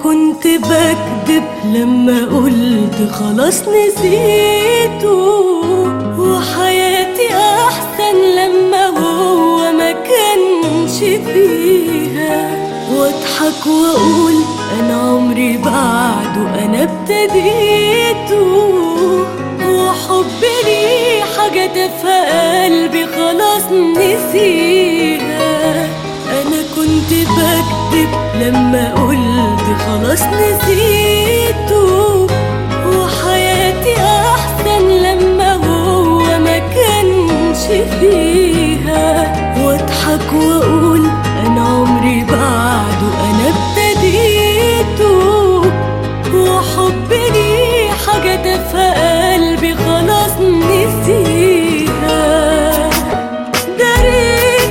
كنت بكذب لما قلت خلاص نسيته وحياتي احسن لما هو ما كانش فيها واضحك واقول انا عمري بعده انا ابتديته وحبي ليه حاجة تافهة قلبي خلاص نسيها انا كنت بكذب لما قلت خلاص نسيته وحياتي احسن لما هو ما كانش فيها واضحك واقول انا عمري بعده انا ابتديته وحبي ليه حاجة تافهة قلبي خلاص نسيها داريت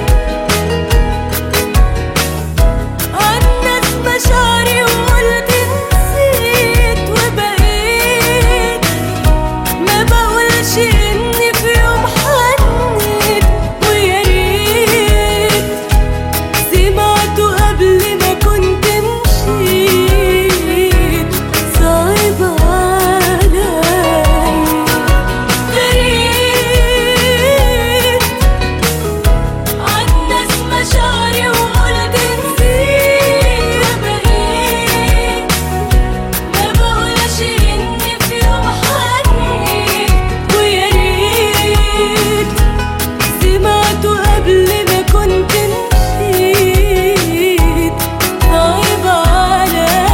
عالناس مشاعري وقلت نسيت وبقيت ما بقولش اني في يوم حنيت ويا ريت سمعته قبل ما كنت مشيت صعب عليا غريب عالناس مشاعري وقلت نسيت وبقيت ما بقولش اني في يوم حنيت ويا ريت سمعته قبل ما كنت نسيت صعب عليا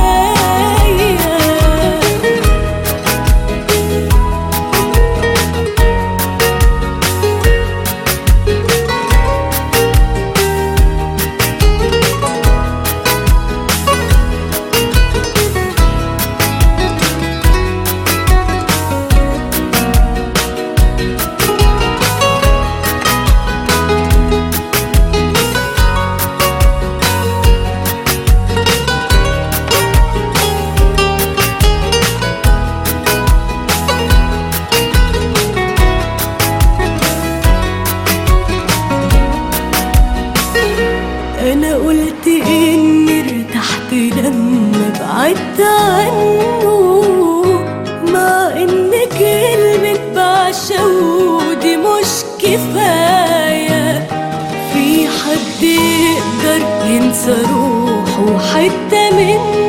انا قلت اني ارتحت لما بعدت عنه مع ان كلمة بعشقه دي مش كفاية في حد يقدر ينسى روحه حتة منه